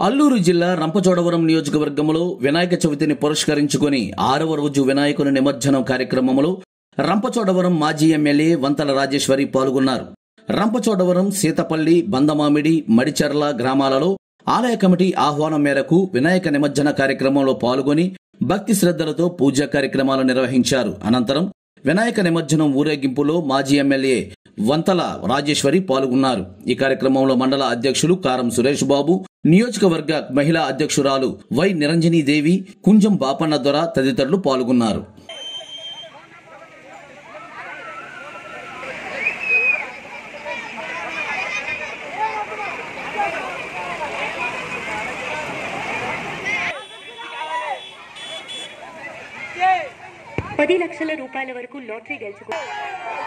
అల్లూరు జిల్లా రంపచోడవరం నియోజకవర్గంలో వినాయక చవితిని పురస్కరించుకుని ఆరవ రోజు వినాయకుని నిమజ్జనం కార్యక్రమంలో రంపచోడవరం మాజీ ఎమ్మెల్యే వంతల రాజేశ్వరి పాల్గొన్నారు రంపచోడవరం సీతపల్లి బందమామిడి మడిచెర్ల గ్రామాలలో ఆలయ కమిటీ ఆహ్వానం మేరకు వినాయక నిమజ్జన కార్యక్రమంలో పాల్గొని భక్తి శ్రద్ధలతో పూజా కార్యక్రమాలు నిర్వహించారు అనంతరం వినాయక నిమజ్జనం ఊరేగింపులో మాజీ ఎమ్మెల్యే వంతల రాజేశ్వరి పాల్గొన్నారు ఈ కార్యక్రమంలో మండల అధ్యక్షులు కారం సురేష్ బాబు నియోజకవర్గ మహిళా అధ్యక్షురాలు వై నిరంజనీ దేవి కుంజం బాపన్న దొర తదితరులు పాల్గొన్నారు పది లక్షల రూపాయల వరకు లాటరీ గెలుచుకో